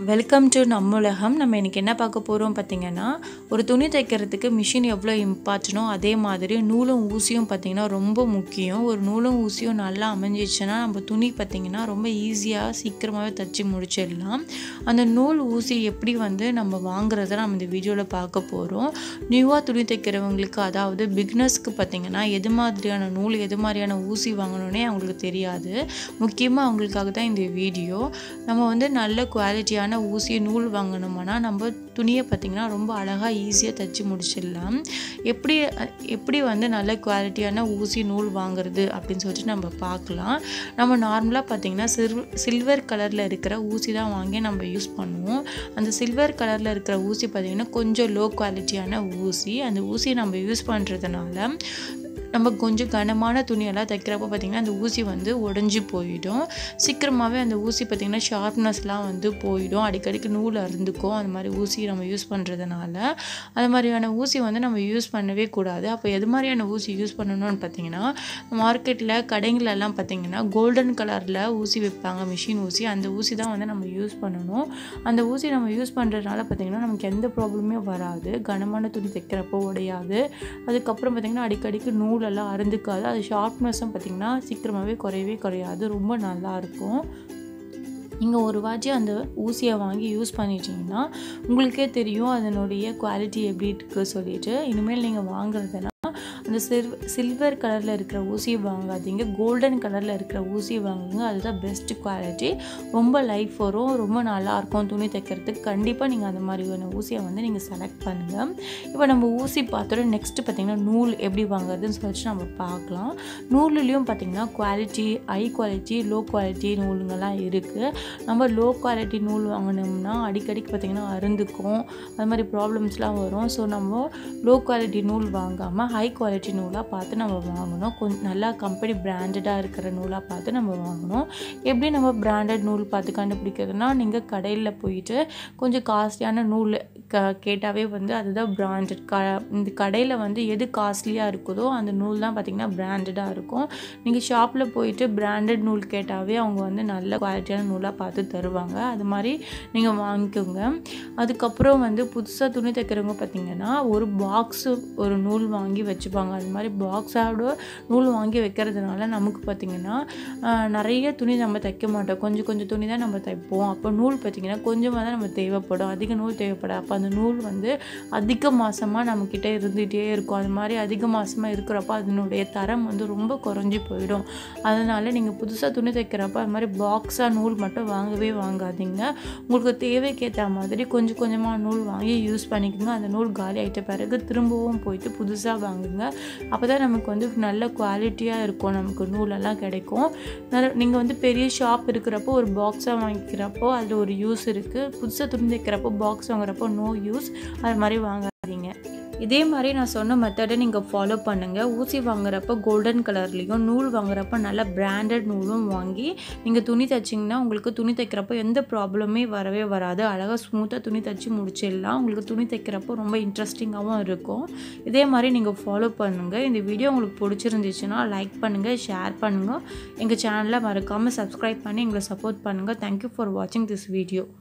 welcome to நம்ம உலகம் நம்ம இன்றைக்கி என்ன பார்க்க போகிறோம் பார்த்திங்கன்னா ஒரு துணி தைக்கிறதுக்கு மிஷின் எவ்வளோ இம்பார்ட்டனோ அதே மாதிரி நூலும் ஊசியும் பார்த்திங்கன்னா ரொம்ப முக்கியம் ஒரு நூலும் ஊசியும் நல்லா அமைஞ்சிச்சுன்னா நம்ம துணி பார்த்திங்கன்னா ரொம்ப ஈஸியாக சீக்கிரமாகவே தைச்சி முடிச்சிடலாம் அந்த நூல் ஊசி எப்படி வந்து நம்ம வாங்குறத நம்ம இந்த வீடியோவில் பார்க்க போகிறோம் நியூவாக துணி தைக்கிறவங்களுக்கு அதாவது பிக்னஸ்க்கு பார்த்திங்கன்னா எது மாதிரியான நூல் எது மாதிரியான ஊசி வாங்கணுன்னே அவங்களுக்கு தெரியாது முக்கியமாக அவங்களுக்காக தான் இந்த வீடியோ நம்ம வந்து நல்ல குவாலிட்டியான ஊசி நூல் வாங்கணுமானா நம்ம துணியை பார்த்திங்கன்னா ரொம்ப அழகாக ஈஸியாக தைச்சி முடிச்சிடலாம் எப்படி எப்படி வந்து நல்ல குவாலிட்டியான ஊசி நூல் வாங்குறது அப்படின்னு சொல்லிட்டு நம்ம பார்க்கலாம் நம்ம நார்மலாக பார்த்திங்கன்னா சில் சில்வர் கலரில் இருக்கிற ஊசி தான் வாங்கி நம்ம யூஸ் பண்ணுவோம் அந்த சில்வர் கலரில் இருக்கிற ஊசி பார்த்திங்கன்னா கொஞ்சம் லோ குவாலிட்டியான ஊசி அந்த ஊசி நம்ம யூஸ் பண்ணுறதுனால நம்ம கொஞ்சம் கனமான துணியெல்லாம் தைக்கிறப்போ பார்த்திங்கன்னா அந்த ஊசி வந்து உடஞ்சி போயிடும் சீக்கிரமாகவே அந்த ஊசி பார்த்திங்கன்னா ஷார்ப்னஸ்லாம் வந்து போயிடும் அடிக்கடிக்கு நூல் அருந்துக்கும் அந்த மாதிரி ஊசி நம்ம யூஸ் பண்ணுறதுனால அது மாதிரியான ஊசி வந்து நம்ம யூஸ் பண்ணவே கூடாது அப்போ எது மாதிரியான ஊசி யூஸ் பண்ணணும்னு பார்த்திங்கன்னா மார்க்கெட்டில் கடைங்களெல்லாம் பார்த்திங்கன்னா கோல்டன் கலரில் ஊசி வைப்பாங்க மிஷின் ஊசி அந்த ஊசி தான் வந்து நம்ம யூஸ் பண்ணணும் அந்த ஊசி நம்ம யூஸ் பண்ணுறதுனால பார்த்திங்கன்னா நமக்கு எந்த ப்ராப்ளமே வராது கனமான துணி தைக்கிறப்போ உடையாது அதுக்கப்புறம் பார்த்திங்கன்னா அடிக்கடிக்கு நூல் நூலெல்லாம் அருந்துக்காது அது ஷார்ப்னஸும் பார்த்திங்கன்னா சீக்கிரமாகவே குறையவே குறையாது ரொம்ப நல்லாயிருக்கும் நீங்கள் ஒரு வாட்டி அந்த ஊசியை வாங்கி யூஸ் பண்ணிட்டீங்கன்னா உங்களுக்கே தெரியும் அதனுடைய குவாலிட்டி எப்படி இருக்குது சொல்லிட்டு இனிமேல் நீங்கள் வாங்குறதுனா அந்த சில் சில்வர் கலரில் இருக்கிற ஊசி வாங்காதீங்க கோல்டன் கலரில் இருக்கிற ஊசி வாங்குங்க அதுதான் பெஸ்ட் குவாலிட்டி ரொம்ப லைஃப் வரும் ரொம்ப நல்லாயிருக்கும் துணி தைக்கிறதுக்கு கண்டிப்பாக நீங்கள் அந்த மாதிரியான ஊசியை வந்து நீங்கள் செலக்ட் பண்ணுங்கள் இப்போ நம்ம ஊசி பார்த்தோட நெக்ஸ்ட்டு பார்த்திங்கன்னா நூல் எப்படி வாங்குறதுன்னு சொல்லிட்டு நம்ம பார்க்கலாம் நூலுலேயும் பார்த்திங்கன்னா quality high quality low quality நூலுங்கெல்லாம் இருக்குது நம்ம லோ குவாலிட்டி நூல் வாங்கினோம்னா அடிக்கடிக்கு பார்த்திங்கன்னா அருந்துக்கும் அது மாதிரி ப்ராப்ளம்ஸ்லாம் வரும் ஸோ நம்ம லோ குவாலிட்டி நூல் வாங்காமல் ஹை குவாலிட்டி நூலாக பார்த்து நம்ம வாங்கணும் கொஞ்சம் நல்லா கம்பெனி பிராண்டடாக இருக்கிற நூலாக பார்த்து நம்ம வாங்கணும் எப்படி நம்ம பிராண்டட் நூல் பார்த்து கண்டுபிடிக்கிறதுனா நீங்கள் கடையில் போயிட்டு கொஞ்சம் காஸ்ட்லியான நூல் க கேட்டாவே வந்து அதுதான் பிராண்டட் க இந்த கடையில் வந்து எது காஸ்ட்லியாக இருக்குதோ அந்த நூல் தான் பார்த்திங்கன்னா பிராண்டடாக இருக்கும் நீங்கள் ஷாப்பில் போயிட்டு பிராண்டட் நூல் கேட்டாவே அவங்க வந்து நல்ல குவாலிட்டியான நூலாக பார்த்து தருவாங்க அது மாதிரி நீங்கள் வாங்கிக்கோங்க அதுக்கப்புறம் வந்து புதுசாக துணி தைக்கிறவங்க பார்த்திங்கன்னா ஒரு பாக்ஸு ஒரு நூல் வாங்கி வச்சுப்பாங்க அது மாதிரி பாக்ஸோட நூல் வாங்கி வைக்கிறதுனால நமக்கு பார்த்திங்கன்னா நிறைய துணி நம்ம தைக்க மாட்டோம் கொஞ்சம் கொஞ்சம் துணி தான் நம்ம தைப்போம் அப்போ நூல் பார்த்திங்கன்னா கொஞ்சமாக தான் நம்ம தேவைப்படும் அதிக நூல் தேவைப்படும் அப்போ அந்த நூல் வந்து அதிக மாதமாக நம்மக்கிட்ட இருந்துகிட்டே இருக்கும் அது மாதிரி அதிக மாதமாக இருக்கிறப்போ அதனுடைய தரம் வந்து ரொம்ப குறைஞ்சி போயிடும் அதனால் நீங்கள் புதுசாக துணி தைக்கிறப்போ அது மாதிரி பாக்ஸாக நூல் மட்டும் வாங்கவே வாங்காதீங்க உங்களுக்கு தேவைக்கேற்ற மாதிரி கொஞ்சம் கொஞ்சமாக நூல் வாங்கி யூஸ் பண்ணிக்கோங்க அந்த நூல் காலி ஆகிட்ட பிறகு திரும்பவும் போயிட்டு புதுசாக வாங்குங்க அப்போ தான் நமக்கு வந்து நல்ல குவாலிட்டியாக இருக்கும் நமக்கு நூலெல்லாம் கிடைக்கும் நீங்கள் வந்து பெரிய ஷாப் இருக்கிறப்போ ஒரு பாக்ஸாக வாங்கிக்கிறப்போ அதில் ஒரு யூஸ் இருக்குது புதுசாக துணி தைக்கிறப்போ பாக்ஸ் வாங்குறப்போ நோ யூஸ் அது மாதிரி வாங்காதீங்க இதே மாதிரி நான் சொன்ன மெத்தடை நீங்கள் ஃபாலோ பண்ணுங்கள் ஊசி வாங்குறப்போ கோல்டன் கலர்லேயும் நூல் வாங்குறப்போ நல்ல பிராண்டட் நூலும் வாங்கி நீங்கள் துணி தைச்சிங்கன்னா உங்களுக்கு துணி தைக்கிறப்போ எந்த ப்ராப்ளமே வரவே வராது அழகாக ஸ்மூத்தாக துணி தைச்சி முடிச்சிடலாம் உங்களுக்கு துணி தைக்கிறப்போ ரொம்ப இன்ட்ரெஸ்டிங்காகவும் இருக்கும் இதே மாதிரி நீங்கள் ஃபாலோ பண்ணுங்கள் இந்த வீடியோ உங்களுக்கு பிடிச்சிருந்துச்சுன்னா லைக் பண்ணுங்கள் ஷேர் பண்ணுங்கள் எங்கள் சேனலை மறக்காமல் சப்ஸ்கிரைப் பண்ணி எங்களை சப்போர்ட் பண்ணுங்கள் தேங்க்யூ ஃபார் வாட்சிங் திஸ் வீடியோ